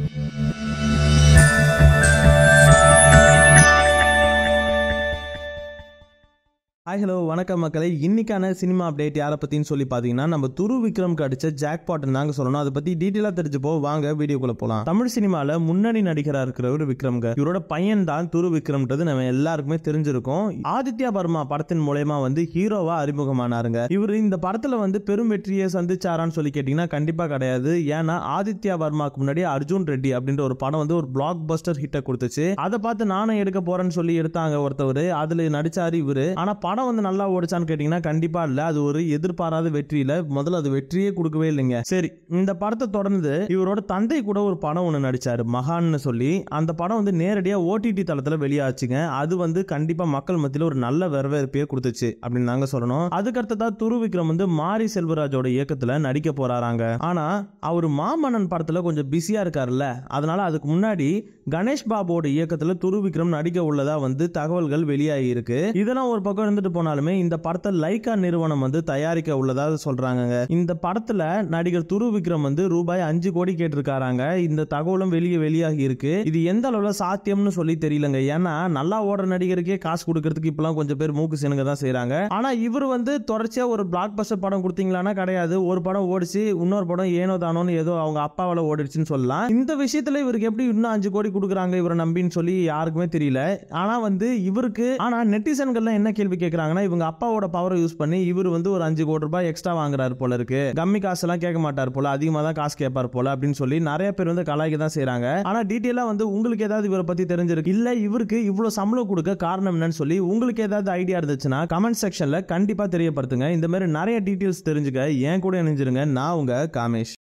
hi hello வணக்கம் மக்களே இன்னைக்கான சினிமா அப்டேட் யாரை பற்றின்னு சொல்லி பார்த்தீங்கன்னா நம்ம துரு விக்ரம்க்கு அடிச்ச ஜாக் பாட்டன் தாங்க சொல்லணும் அதை பற்றி டீட்டெயிலாக தெரிஞ்சுப்போ வாங்க வீடியோக்குள்ள போகலாம் தமிழ் சினிமாவில் முன்னணி நடிகராக இருக்கிறவர் விக்ரம்க இவரோட பையன் தான் துரு விக்ரம்ன்றது நம்ம எல்லாருக்குமே தெரிஞ்சிருக்கும் ஆதித்யா வர்மா படத்தின் மூலயமா வந்து ஹீரோவா அறிமுகமானாருங்க இவர் இந்த படத்தில் வந்து பெரும் வெற்றியை சந்திச்சாரான்னு சொல்லி கேட்டிங்கன்னா கண்டிப்பாக கிடையாது ஏன்னா ஆதித்யா வர்மாக்கு முன்னாடி அர்ஜுன் ரெட்டி அப்படின்ற ஒரு படம் வந்து ஒரு பிளாக் பஸ்டர் ஹிட்டை கொடுத்துச்சு அதை பார்த்து நானும் எடுக்க போறேன்னு சொல்லி எடுத்தாங்க ஒருத்தவர் அதுல நடிச்சாரு இவரு ஆனா படம் வந்து நல்லா ஓடிச்சான்னு கேட்டீங்கன்னா கண்டிப்பா இல்ல அது ஒரு எதிர்பாராத வெற்றியில முதல்ல அது வெற்றியே கொடுக்கவே இல்லைங்க சரி இந்த படத்தை தொடர்ந்து இவரோட தந்தை கூட ஒரு படம் ஒன்று நடிச்சாரு மகான்னு சொல்லி அந்த படம் வந்து நேரடியா ஓடிடி தளத்துல வெளியாச்சுங்க அது வந்து கண்டிப்பா மக்கள் மத்தியில ஒரு நல்ல வரவேற்பையே கொடுத்துச்சு அப்படின்னு நாங்க சொல்லணும் அதுக்கடுத்ததா துரு விக்ரம் வந்து மாரி செல்வராஜோட இயக்கத்துல நடிக்க போறாராங்க ஆனா அவர் மாமன்னன் படத்துல கொஞ்சம் பிஸியா இருக்காருல்ல அதனால அதுக்கு முன்னாடி கணேஷ் பாபுவோட இயக்கத்துல துரு விக்ரம் நடிக்க உள்ளதா வந்து தகவல்கள் வெளியாகி இருக்கு இதெல்லாம் ஒரு பக்கம் இருந்துட்டு போனாலுமே இந்த படத்தை லைகா நிறுவனம் வந்து தயாரிக்க உள்ளதா சொல்றாங்க இந்த படத்துல நடிகர் துரு விக்ரம் வந்து ரூபாய் அஞ்சு கோடி கேட்டிருக்காராங்க இந்த தகவலும் வெளியே வெளியாகி இருக்கு இது எந்த அளவுல சாத்தியம்னு சொல்லி தெரியலங்க ஏன்னா நல்லா ஓடுற நடிகருக்கே காசு கொடுக்கறதுக்கு இப்பெல்லாம் கொஞ்சம் பேர் மூக்கு சினுங்க தான் செய்றாங்க ஆனா இவர் வந்து தொடர்ச்சியா ஒரு பிளாக் பஸ்டர் படம் கொடுத்தீங்களான்னா கிடையாது ஒரு படம் ஓடிச்சு இன்னொரு படம் ஏனோ தானோன்னு ஏதோ அவங்க அப்பாவால ஓடிடுச்சுன்னு சொல்லலாம் இந்த விஷயத்துல இவருக்கு எப்படி இன்னும் அஞ்சு கோடி கொடுக்குறாங்க இவரை நம்பின்னு சொல்லி யாருக்குமே தெரியல ஆனா வந்து இவருக்கு ஆனா நெட்டிசன்கள்லாம் என்ன கேள்வி கேட்கறாங்கன்னா இவங்க அப்பாவோட பவரை யூஸ் பண்ணி இவர் வந்து ஒரு அஞ்சு கோடி ரூபாய் எக்ஸ்ட்ரா வாங்குறாரு போல இருக்கு கம்மி காசு எல்லாம் கேட்க மாட்டார் போல அதிகமா தான் காசு கேட்பார் போல அப்படின்னு சொல்லி நிறைய பேர் வந்து கலாய்க்க தான் செய்றாங்க ஆனா டீட்டெயிலா வந்து உங்களுக்கு ஏதாவது இவரை பத்தி தெரிஞ்சிருக்கு இல்ல இவருக்கு இவ்வளவு சம்பளம் கொடுக்க காரணம் என்னன்னு சொல்லி உங்களுக்கு ஏதாவது ஐடியா இருந்துச்சுன்னா கமெண்ட் செக்ஷன்ல கண்டிப்பா தெரியப்படுத்துங்க இந்த மாதிரி நிறைய டீட்டெயில்ஸ் தெரிஞ்சுக்க ஏன் கூட இணைஞ்சிருங்க நான் உங்க காமேஷ்